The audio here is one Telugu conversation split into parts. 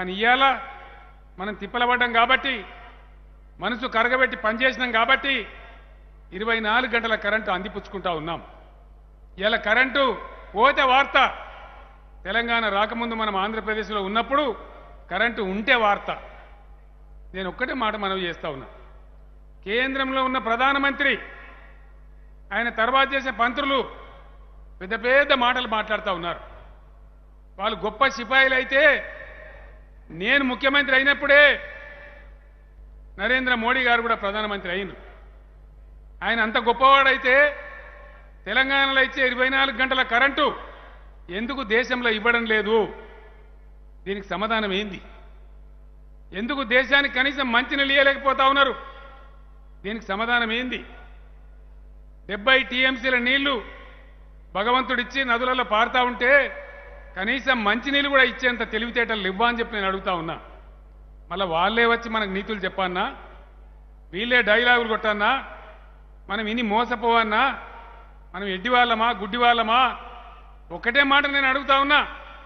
కానీ ఇవాళ మనం తిప్పలబడ్డాం కాబట్టి మనసు కరగబెట్టి పనిచేసినాం కాబట్టి ఇరవై నాలుగు గంటల కరెంటు అందిపుచ్చుకుంటా ఉన్నాం ఇలా కరెంటు పోతే వార్త తెలంగాణ రాకముందు మనం ఆంధ్రప్రదేశ్లో ఉన్నప్పుడు కరెంటు ఉంటే వార్త నేను ఒక్కటే మాట మనవి చేస్తా ఉన్నా కేంద్రంలో ఉన్న ప్రధానమంత్రి ఆయన తర్వాత చేసే మంత్రులు పెద్ద పెద్ద మాటలు మాట్లాడుతూ ఉన్నారు వాళ్ళు గొప్ప సిపాయిలు అయితే నేను ముఖ్యమంత్రి అయినప్పుడే నరేంద్ర మోడీ గారు కూడా ప్రధానమంత్రి అయినరు ఆయన అంత గొప్పవాడైతే తెలంగాణలో ఇచ్చే ఇరవై నాలుగు గంటల కరెంటు ఎందుకు దేశంలో ఇవ్వడం లేదు దీనికి సమాధానం ఏంది ఎందుకు దేశానికి కనీసం మంచినీళ్ళు ఇయ్యలేకపోతా ఉన్నారు దీనికి సమాధానం ఏంది డెబ్బై టీఎంసీల నీళ్లు భగవంతుడిచ్చి నదులలో పారుతా ఉంటే కనీసం మంచినీళ్ళు కూడా ఇచ్చేంత తెలివితేటలు ఇవ్వా అని చెప్పి నేను అడుగుతా ఉన్నా మళ్ళీ వాళ్ళే వచ్చి మనకు నీతులు చెప్పన్నా వీళ్ళే డైలాగులు కొట్టన్నా మనం ఇని మోసపోవన్నా మనం ఎడ్డి వాళ్ళమా గుడ్డి వాళ్ళమా ఒకటే మాట నేను అడుగుతా ఉన్నా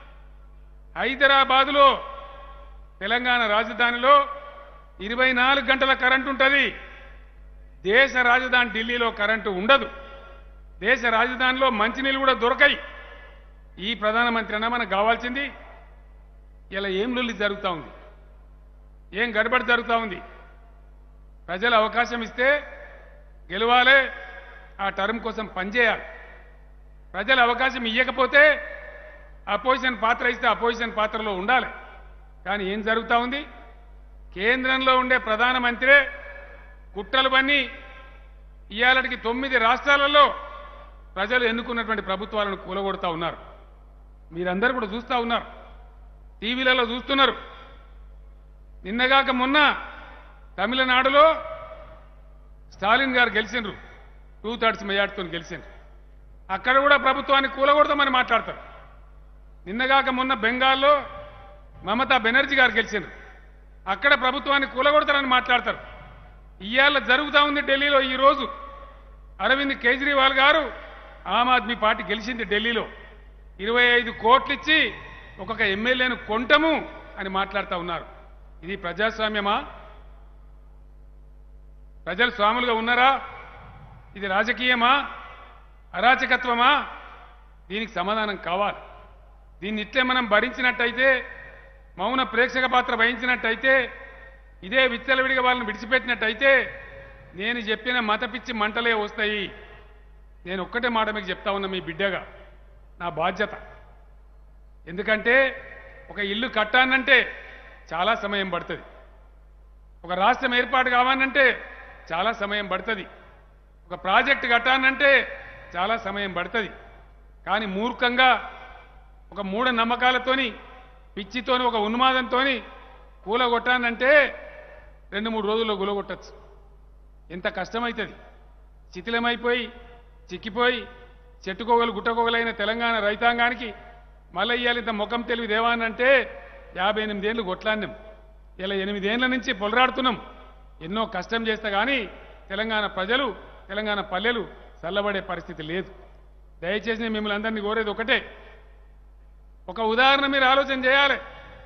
హైదరాబాదులో తెలంగాణ రాజధానిలో ఇరవై నాలుగు గంటల కరెంటు ఉంటుంది దేశ రాజధాని ఢిల్లీలో కరెంటు ఉండదు దేశ రాజధానిలో మంచినీళ్ళు కూడా దొరకాయి ఈ ప్రధానమంత్రి అన్న మనకు కావాల్సింది ఇలా ఏం లొల్లి జరుగుతూ ఉంది ఏం గడబడి జరుగుతూ ఉంది ప్రజలు అవకాశం ఇస్తే గెలవాలి ఆ టర్మ్ కోసం పనిచేయాలి ప్రజలు అవకాశం ఇవ్వకపోతే అపోజిషన్ పాత్ర ఇస్తే అపోజిషన్ పాత్రలో ఉండాలి కానీ ఏం జరుగుతూ ఉంది కేంద్రంలో ఉండే ప్రధానమంత్రే కుట్రలు పన్ని ఇవాళకి తొమ్మిది రాష్ట్రాలలో ప్రజలు ఎన్నుకున్నటువంటి ప్రభుత్వాలను కూలగొడతా ఉన్నారు మీరందరూ కూడా చూస్తూ ఉన్నారు టీవీలలో చూస్తున్నారు నిన్నగాక మొన్న తమిళనాడులో స్టాలిన్ గారు గెలిచిండ్రు టూ థర్డ్స్ మెజార్టీతో గెలిచిండ్రు అక్కడ కూడా ప్రభుత్వాన్ని కూలగొడతామని మాట్లాడతారు నిన్నగాక మొన్న బెంగాల్లో మమతా బెనర్జీ గారు గెలిచిండ్రు అక్కడ ప్రభుత్వాన్ని కూలగొడతారని మాట్లాడతారు ఇవాళ జరుగుతూ ఉంది ఢిల్లీలో ఈ రోజు అరవింద్ కేజ్రీవాల్ గారు ఆమ్ ఆద్మీ పార్టీ గెలిచింది ఢిల్లీలో ఇరవై ఐదు కోట్లు ఇచ్చి ఒక్కొక్క ఎమ్మెల్యేను కొంటము అని మాట్లాడుతూ ఉన్నారు ఇది ప్రజాస్వామ్యమా ప్రజలు స్వాములుగా ఉన్నారా ఇది రాజకీయమా అరాచకత్వమా దీనికి సమాధానం కావాలి దీన్ని ఇట్లే మనం భరించినట్టయితే మౌన ప్రేక్షక పాత్ర వహించినట్టయితే ఇదే విచ్చలవిడిగా వాళ్ళని విడిచిపెట్టినట్టయితే నేను చెప్పిన మత పిచ్చి మంటలే వస్తాయి నేను ఒక్కటే మాట మీకు చెప్తా ఉన్నా మీ బిడ్డగా నా బాధ్యత ఎందుకంటే ఒక ఇల్లు కట్టానంటే చాలా సమయం పడుతుంది ఒక రాష్ట్రం ఏర్పాటు కావాలంటే చాలా సమయం పడుతుంది ఒక ప్రాజెక్ట్ కట్టానంటే చాలా సమయం పడుతుంది కానీ మూర్ఖంగా ఒక మూఢ నమ్మకాలతోని పిచ్చితోని ఒక ఉన్మాదంతోని కూలగొట్టానంటే రెండు మూడు రోజుల్లో కూలగొట్టచ్చు ఎంత కష్టమవుతుంది శిథిలమైపోయి చిక్కిపోయి చెట్టుకోగలు గుట్టకోగలైన తెలంగాణ రైతాంగానికి మళ్ళీ ఇవాళ ఇంత ముఖం తెలివి దేవానంటే యాభై ఎనిమిదేళ్ళు కొట్లాడినాం ఇలా ఎనిమిదేళ్ల నుంచి పొలరాడుతున్నాం ఎన్నో కష్టం చేస్తే కానీ తెలంగాణ ప్రజలు తెలంగాణ పల్లెలు చల్లబడే పరిస్థితి లేదు దయచేసి నేను మిమ్మల్ని అందరినీ కోరేది ఒకటే ఒక ఉదాహరణ మీరు ఆలోచన చేయాలి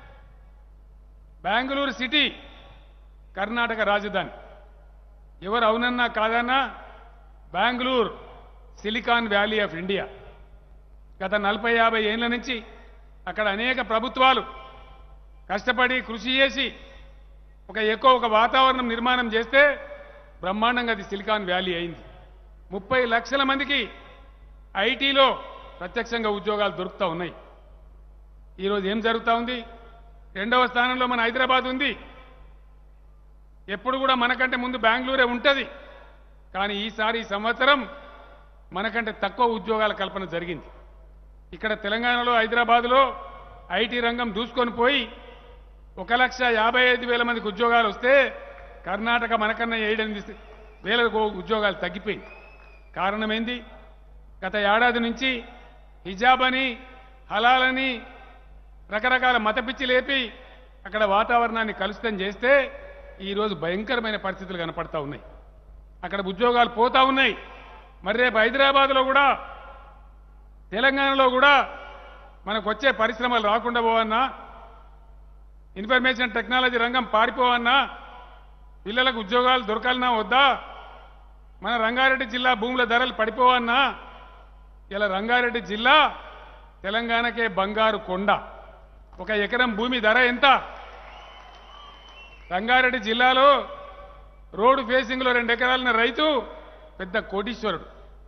బెంగళూరు సిటీ కర్ణాటక రాజధాని ఎవరు అవునన్నా కాదన్నా Bengaluru Silicon Valley of India గత నలభై యాభై ఏళ్ల నుంచి అక్కడ అనేక ప్రభుత్వాలు కష్టపడి కృషి చేసి ఒక ఎక్కువ ఒక వాతావరణం నిర్మాణం చేస్తే బ్రహ్మాండంగా అది సిలికాన్ వ్యాలీ అయింది ముప్పై లక్షల మందికి ఐటీలో ప్రత్యక్షంగా ఉద్యోగాలు దొరుకుతూ ఉన్నాయి ఈరోజు ఏం జరుగుతూ ఉంది రెండవ స్థానంలో మన హైదరాబాద్ ఉంది ఎప్పుడు కూడా మనకంటే ముందు బెంగళూరే ఉంటుంది కానీ ఈసారి ఈ సంవత్సరం మనకంటే తక్కువ ఉద్యోగాల కల్పన జరిగింది ఇక్కడ తెలంగాణలో హైదరాబాద్లో ఐటీ రంగం దూసుకొని పోయి ఒక లక్ష యాభై ఐదు వేల మందికి ఉద్యోగాలు వస్తే కర్ణాటక మనకన్నా ఏడెనిమిది వేల ఉద్యోగాలు తగ్గిపోయింది కారణం ఏంది గత ఏడాది నుంచి హిజాబ్ అని హలాలని రకరకాల మతపిచ్చి లేపి అక్కడ వాతావరణాన్ని కలుషితం చేస్తే ఈరోజు భయంకరమైన పరిస్థితులు కనపడతా ఉన్నాయి అక్కడ ఉద్యోగాలు పోతా ఉన్నాయి మరి రేపు హైదరాబాద్లో కూడా తెలంగాణలో కూడా మనకు వచ్చే పరిశ్రమలు రాకుండా పోవన్నా ఇన్ఫర్మేషన్ టెక్నాలజీ రంగం పారిపోవన్నా పిల్లలకు ఉద్యోగాలు దొరకాలన్నా వద్దా మన రంగారెడ్డి జిల్లా భూముల ధరలు పడిపోవన్నా ఇలా రంగారెడ్డి జిల్లా తెలంగాణకే బంగారు కొండ ఒక ఎకరం భూమి ధర ఎంత రంగారెడ్డి జిల్లాలో రోడ్డు ఫేసింగ్లో రెండు ఎకరాలన్న రైతు పెద్ద కోటీశ్వరుడు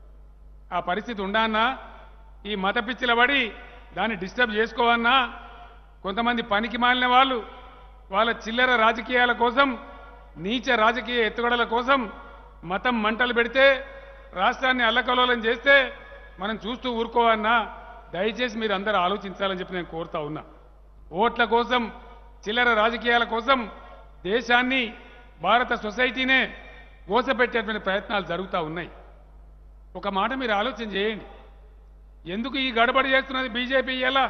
ఆ పరిస్థితి ఉండాన్నా ఈ మత పిచ్చిల పడి దాన్ని డిస్టర్బ్ చేసుకోవన్నా కొంతమంది పనికి మాలిన వాళ్ళు వాళ్ళ చిల్లర రాజకీయాల కోసం నీచ రాజకీయ ఎత్తుగడల కోసం మతం మంటలు పెడితే రాష్ట్రాన్ని అల్లకలోలం చేస్తే మనం చూస్తూ ఊరుకోవన్నా దయచేసి మీరు అందరూ ఆలోచించాలని చెప్పి నేను కోరుతా ఉన్నా ఓట్ల కోసం చిల్లర రాజకీయాల కోసం దేశాన్ని భారత సొసైటీనే మోసపెట్టేటువంటి ప్రయత్నాలు జరుగుతూ ఉన్నాయి ఒక మాట మీరు ఆలోచన చేయండి ఎందుకు ఈ గడబడి చేస్తున్నది బీజేపీ ఎలా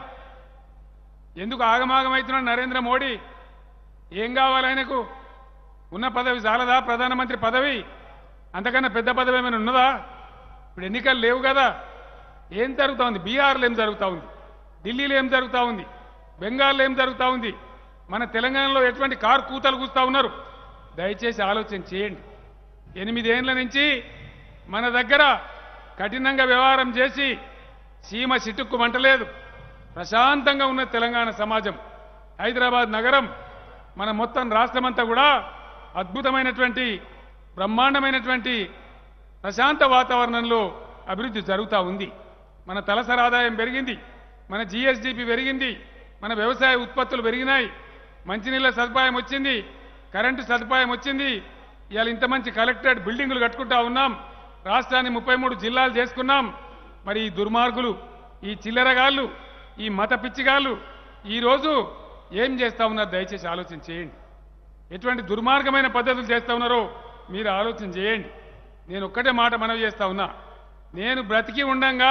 ఎందుకు ఆగమాగమవుతున్నాడు నరేంద్ర మోడీ ఏం కావాలి ఆయనకు ఉన్న పదవి చాలదా ప్రధానమంత్రి పదవి అంతకన్నా పెద్ద పదవి ఏమైనా ఉన్నదా ఇప్పుడు ఎన్నికలు లేవు కదా ఏం జరుగుతూ ఉంది బీహార్లో ఏం జరుగుతూ ఉంది ఢిల్లీలో ఏం జరుగుతూ ఉంది బెంగాల్లో ఏం జరుగుతూ ఉంది మన తెలంగాణలో ఎటువంటి కారు కూతలు కూస్తూ ఉన్నారు దయచేసి ఆలోచన చేయండి ఎనిమిదేండ్ల నుంచి మన దగ్గర కఠినంగా వ్యవహారం చేసి సీమ చిటుక్కు మంటలేదు ప్రశాంతంగా ఉన్న తెలంగాణ సమాజం హైదరాబాద్ నగరం మన మొత్తం రాష్ట్రమంతా కూడా అద్భుతమైనటువంటి బ్రహ్మాండమైనటువంటి ప్రశాంత వాతావరణంలో అభివృద్ధి జరుగుతూ ఉంది మన తలసరి ఆదాయం పెరిగింది మన జిఎస్డిపి పెరిగింది మన వ్యవసాయ ఉత్పత్తులు పెరిగినాయి మంచినీళ్ళ సదుపాయం వచ్చింది కరెంటు సదుపాయం వచ్చింది ఇవాళ ఇంత మంచి కలెక్టరేట్ బిల్డింగులు కట్టుకుంటా ఉన్నాం రాష్ట్రాన్ని ముప్పై మూడు జిల్లాలు చేసుకున్నాం మరి ఈ దుర్మార్గులు ఈ చిల్లరగాళ్ళు ఈ మత పిచ్చిగాళ్ళు ఈరోజు ఏం చేస్తా ఉన్నారు దయచేసి ఆలోచన చేయండి ఎటువంటి దుర్మార్గమైన పద్ధతులు చేస్తా ఉన్నారో మీరు ఆలోచన చేయండి నేను ఒక్కటే మాట మనవి చేస్తా ఉన్నా నేను బ్రతికి ఉండంగా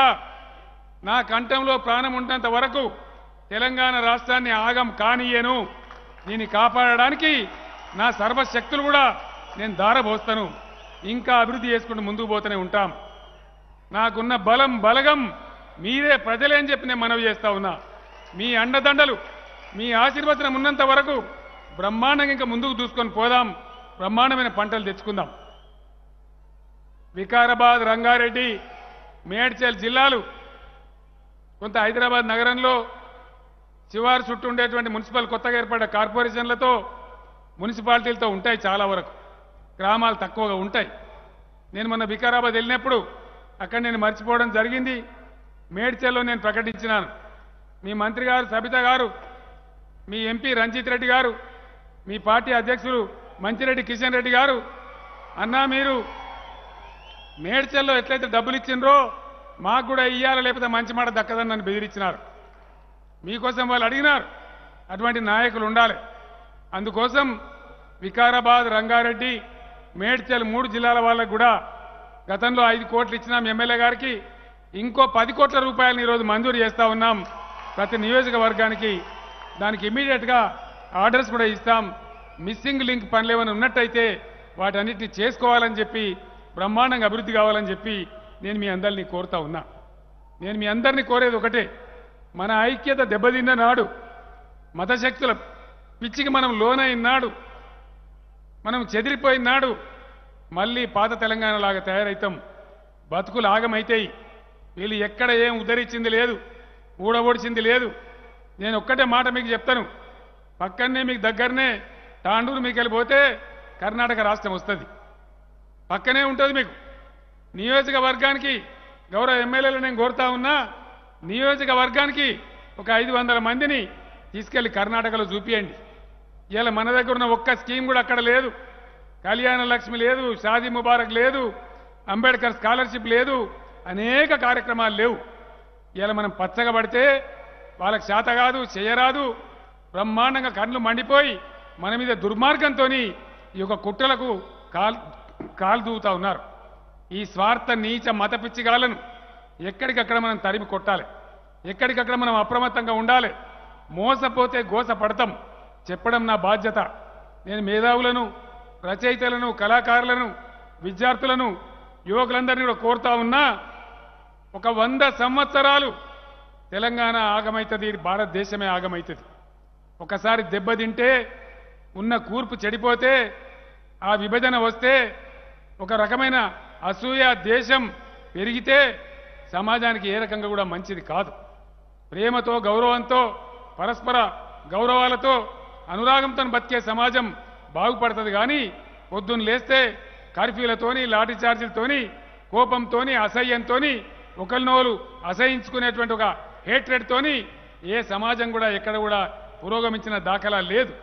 నా కంఠంలో ప్రాణం ఉన్నంత వరకు తెలంగాణ రాష్ట్రాన్ని ఆగం కానియ్యను దీన్ని కాపాడడానికి నా సర్వశక్తులు కూడా నేను దారబోస్తాను ఇంకా అభివృద్ధి చేసుకుంటూ ముందుకు పోతూనే ఉంటాం నాకున్న బలం బలగం మీరే ప్రజలే అని చెప్పి నేను మనవి చేస్తా ఉన్నా మీ అండదండలు మీ ఆశీర్వచనం ఉన్నంత వరకు బ్రహ్మాండంగా ఇంకా ముందుకు దూసుకొని పోదాం బ్రహ్మాండమైన పంటలు తెచ్చుకుందాం వికారాబాద్ రంగారెడ్డి మేడ్చల్ జిల్లాలు కొంత హైదరాబాద్ నగరంలో శివారు చుట్టూ ఉండేటువంటి మున్సిపల్ కొత్తగా ఏర్పడ్డ కార్పొరేషన్లతో మున్సిపాలిటీలతో ఉంటాయి చాలా వరకు గ్రామాలు తక్కువగా ఉంటాయి నేను మొన్న వికారాబాద్ వెళ్ళినప్పుడు అక్కడ నేను మర్చిపోవడం జరిగింది మేడ్చల్లో నేను ప్రకటించినాను మీ మంత్రి గారు సబిత గారు మీ ఎంపీ రంజిత్ రెడ్డి గారు మీ పార్టీ అధ్యక్షులు మంచిరెడ్డి కిషన్ రెడ్డి గారు అన్నా మీరు మేడ్చల్లో ఎట్లయితే డబ్బులు ఇచ్చిండ్రో మాకు కూడా ఇయ్యాల లేకపోతే మంచి మాట దక్కదని నన్ను బెదిరించినారు మీకోసం వాళ్ళు అడిగినారు అటువంటి నాయకులు ఉండాలి అందుకోసం వికారాబాద్ రంగారెడ్డి మేడ్చల్ మూడు జిల్లాల వాళ్ళకు కూడా గతంలో ఐదు కోట్లు ఇచ్చినాం ఎమ్మెల్యే గారికి ఇంకో పది కోట్ల రూపాయలను ఈరోజు మంజూరు చేస్తా ఉన్నాం ప్రతి నియోజకవర్గానికి దానికి ఇమీడియట్గా ఆర్డర్స్ కూడా ఇస్తాం మిస్సింగ్ లింక్ పనులు ఏమైనా ఉన్నట్టయితే వాటన్నిటిని చేసుకోవాలని చెప్పి బ్రహ్మాండంగా అభివృద్ధి కావాలని చెప్పి నేను మీ అందరినీ కోరుతా ఉన్నా నేను మీ అందరినీ కోరేది ఒకటే మన ఐక్యత దెబ్బతిన్న నాడు మతశక్తుల పిచ్చికి మనం లోనైన నాడు మనం చెదిరిపోయిన నాడు మళ్ళీ పాత తెలంగాణ లాగా తయారవుతాం బతుకులు ఆగమైతాయి వీళ్ళు ఎక్కడ ఏం ఉద్ధరించింది లేదు ఊడబొడిచింది లేదు నేను ఒక్కటే మాట మీకు చెప్తాను పక్కనే మీకు దగ్గరనే తాండూరు మీకు వెళ్ళిపోతే కర్ణాటక రాష్ట్రం వస్తుంది పక్కనే ఉంటుంది మీకు నియోజకవర్గానికి గౌరవ ఎమ్మెల్యేలు నేను కోరుతా ఉన్నా నియోజకవర్గానికి ఒక ఐదు వందల మందిని తీసుకెళ్లి కర్ణాటకలో చూపియండి ఇలా మన దగ్గర ఉన్న ఒక్క స్కీమ్ కూడా అక్కడ లేదు కళ్యాణ లక్ష్మి లేదు షాదీ ముబారక్ లేదు అంబేద్కర్ స్కాలర్షిప్ లేదు అనేక కార్యక్రమాలు లేవు ఇలా మనం పచ్చగా పడితే వాళ్ళకి చేత కాదు చేయరాదు బ్రహ్మాండంగా కళ్ళు మండిపోయి మన మీద దుర్మార్గంతో ఈ యొక్క కుట్రలకు కాల్ కాలు దూవుతా ఉన్నారు ఈ స్వార్థ నీచ మత పిచ్చిగాలను ఎక్కడికక్కడ మనం తరిమి కొట్టాలి ఎక్కడికక్కడ మనం అప్రమత్తంగా ఉండాలి మోసపోతే గోస పడతాం చెప్పడం నా బాధ్యత నేను మేధావులను రచయితలను కళాకారులను విద్యార్థులను యువకులందరినీ కూడా కోరుతా ఉన్నా ఒక వంద సంవత్సరాలు తెలంగాణ ఆగమైతుంది భారతదేశమే ఆగమైతుంది ఒకసారి దెబ్బతింటే ఉన్న కూర్పు చెడిపోతే ఆ విభజన వస్తే ఒక రకమైన అసూయ దేశం పెరిగితే సమాజానికి ఏ రకంగా కూడా మంచిది కాదు ప్రేమతో గౌరవంతో పరస్పర గౌరవాలతో అనురాగంతో బతికే సమాజం బాగుపడుతుంది కానీ పొద్దున్న లేస్తే కర్ఫ్యూలతోని లాఠీ చార్జీలతోని కోపంతోని అసహ్యంతోని ఒకరినోరు అసహించుకునేటువంటి ఒక హేట్రెడ్తోని ఏ సమాజం కూడా ఎక్కడ కూడా పురోగమించిన దాఖలా లేదు